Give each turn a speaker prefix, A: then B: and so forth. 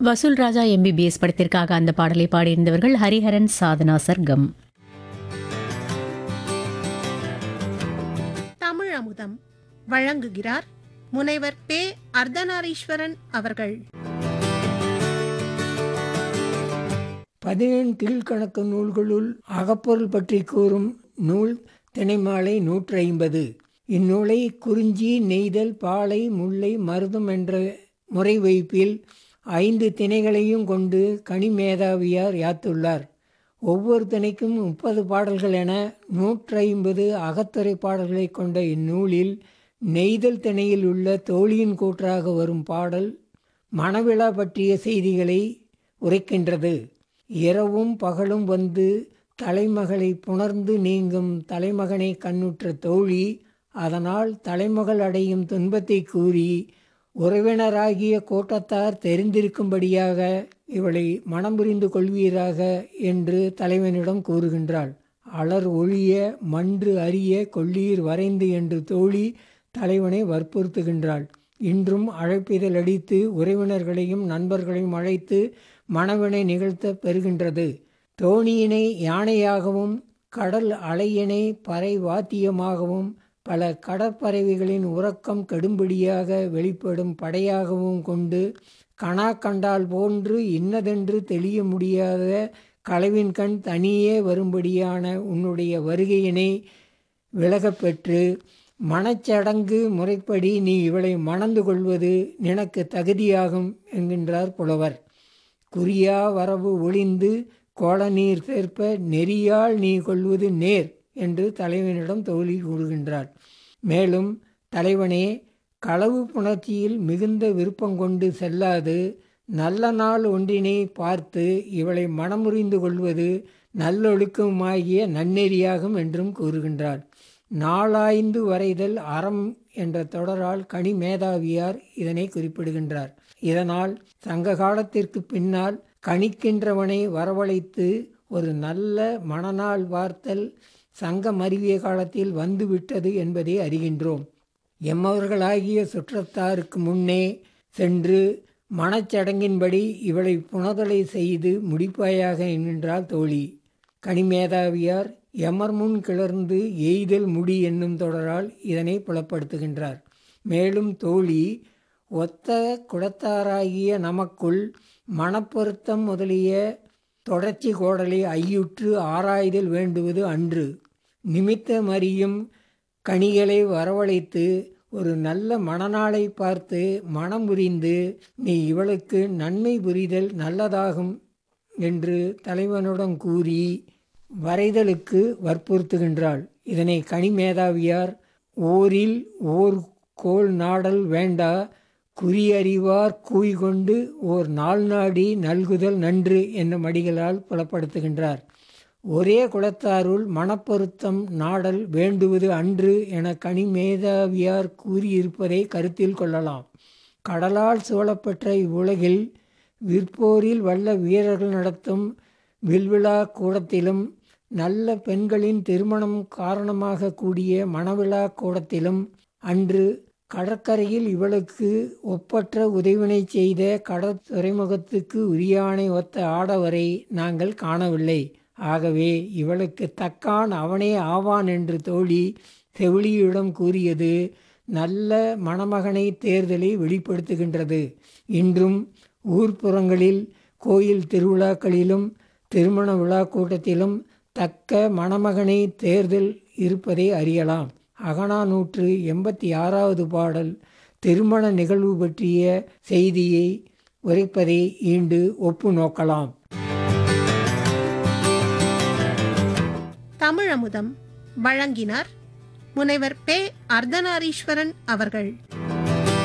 A: வசூல் ராஜா எம்பிபிஎஸ் படத்திற்காக அந்த பாடலை பாடியிருந்தவர்கள் ஹரிஹரன் சாதனா சர்க்கம்
B: தமிழ் அமுதம் வழங்குகிறார் முனைவர் பே அர்த்தநாரீஸ்வரன் அவர்கள்
C: பதினெண் கீழ்கணக்கு நூல்களுள் அகப்பொருள் பற்றி கூறும் நூல் திணைமாலை நூற்றி ஐம்பது இந்நூலை குறிஞ்சி நெய்தல் பாலை முல்லை மருதம் என்ற முறை வைப்பில் ஐந்து திணைகளையும் கொண்டு கனிமேதாவியார் யாத்துள்ளார் ஒவ்வொரு திணைக்கும் முப்பது பாடல்கள் என நூற்றி ஐம்பது அகத்துறை பாடல்களை கொண்ட இந்நூலில் நெய்தல் திணையில் உள்ள தோழியின் கூற்றாக வரும் பாடல் மணவிழா பற்றிய செய்திகளை உரைக்கின்றது இரவும் பகலும் வந்து தலைமகளை புணர்ந்து நீங்கும் தலைமகனை கண்ணுற்ற தோழி அதனால் தலைமகள் அடையும் துன்பத்தை கூறி உறவினராகிய கோட்டத்தார் தெரிந்திருக்கும்படியாக இவளை மனம் புரிந்து கொள்வீராக என்று தலைவனிடம் கூறுகின்றாள் அலர் ஒழிய மன்று அறிய கொள்ளீர் வரைந்து என்று தோழி தலைவனை வற்புறுத்துகின்றாள் இன்றும் அழைப்பிதழ் அடித்து உறவினர்களையும் நண்பர்களையும் அழைத்து மணவினை நிகழ்த்த பெறுகின்றது தோணியினை யானையாகவும் கடல் அலையினை பறை வாத்தியமாகவும் பல கடற்பறவைகளின் உறக்கம் கெடும்படியாக வெளிப்படும் படையாகவும் கொண்டு கணா கண்டால் போன்று இன்னதென்று தெளிய முடியாத களவின் கண் தனியே வரும்படியான உன்னுடைய வருகையினை விலகப்பெற்று மனச்சடங்கு முறைப்படி நீ இவளை மணந்து கொள்வது நினக்கு தகுதியாகும் என்கின்றார் புலவர் குறியா வரவு ஒளிந்து கோளநீர் சேர்ப்ப நெறியால் நீ கொள்வது நேர் என்று தலைவனிடம் தோழி கூறுகின்றார் மேலும் தலைவனே களவு புணர்ச்சியில் மிகுந்த விருப்பம் கொண்டு செல்லாது நல்ல நாள் ஒன்றினை பார்த்து இவளை மனமுறிந்து கொள்வது நல்லொழுக்கமாகிய நன்னெறியாகும் என்றும் கூறுகின்றார் நாளாய்ந்து வரைதல் அறம் என்ற தொடரால் கனி மேதாவியார் இதனை குறிப்பிடுகின்றார் இதனால் சங்க காலத்திற்கு பின்னால் கணிக்கின்றவனை வரவழைத்து ஒரு நல்ல மணநாள் வார்த்தல் சங்க மருவிய காலத்தில் வந்துவிட்டது என்பதை அறிகின்றோம் எம்மவர்களாகிய சுற்றத்தாருக்கு முன்னே சென்று மனச்சடங்கின்படி இவளை புணதலை செய்து முடிப்பாயாக என்கின்றார் தோழி கனிமேதாவியார் எமர் முன் கிளர்ந்து எய்தல் முடி என்னும் தொடரால் இதனை புலப்படுத்துகின்றார் மேலும் தோழி ஒத்த குடத்தாராகிய நமக்குள் மனப்பொருத்தம் முதலிய தொடர்ச்சி கோடலை ஐயுற்று ஆராய்தல் வேண்டுவது அன்று நிமித்தம் அறியும் கனிகளை வரவழைத்து ஒரு நல்ல மணநாளை பார்த்து மனம் புரிந்து நீ இவளுக்கு நன்மை புரிதல் நல்லதாகும் என்று தலைவனுடன் கூறி வரைதலுக்கு வற்புறுத்துகின்றாள் இதனை கனிமேதாவியார் ஓரில் ஓர் கோள் நாடல் வேண்டா குறியறிவார் கூய்கொண்டு ஓர் நாள் நாடி நல்குதல் நன்று என்னும் அடிகளால் புலப்படுத்துகின்றார் ஒரே குலத்தாருள் மனப்பொருத்தம் நாடல் வேண்டுவது அன்று என கனிமேதாவியார் கூறியிருப்பதை கருத்தில் கொள்ளலாம் கடலால் சூழப்பெற்ற இவ்வுலகில் விற்போரில் வல்ல வீரர்கள் நடத்தும் வில்விழா கூடத்திலும் நல்ல பெண்களின் திருமணம் காரணமாக கூடிய மணவிழா கூடத்திலும் அன்று கடற்கரையில் இவளுக்கு ஒப்பற்ற உதவினை செய்த கடற் துறைமுகத்துக்கு உரியானை ஒத்த ஆடவரை நாங்கள் காணவில்லை ஆகவே இவளுக்கு தக்கான் அவனே ஆவான் என்று தோழி செவிலியிடம் கூறியது நல்ல மணமகனை தேர்தலை வெளிப்படுத்துகின்றது இன்றும் ஊர்ப்புறங்களில் கோயில் திருவிழாக்களிலும் திருமண விழா கூட்டத்திலும் தக்க மணமகனை தேர்தல் இருப்பதை அறியலாம் அகனானூற்று எண்பத்தி ஆறாவது பாடல் திருமண நிகழ்வு பற்றிய செய்தியை உரைப்பதை ஈண்டு ஒப்பு நோக்கலாம்
B: தமிழ் அமுதம் வழங்கினார் முனைவர் பே அர்த்தநாரீஸ்வரன் அவர்கள்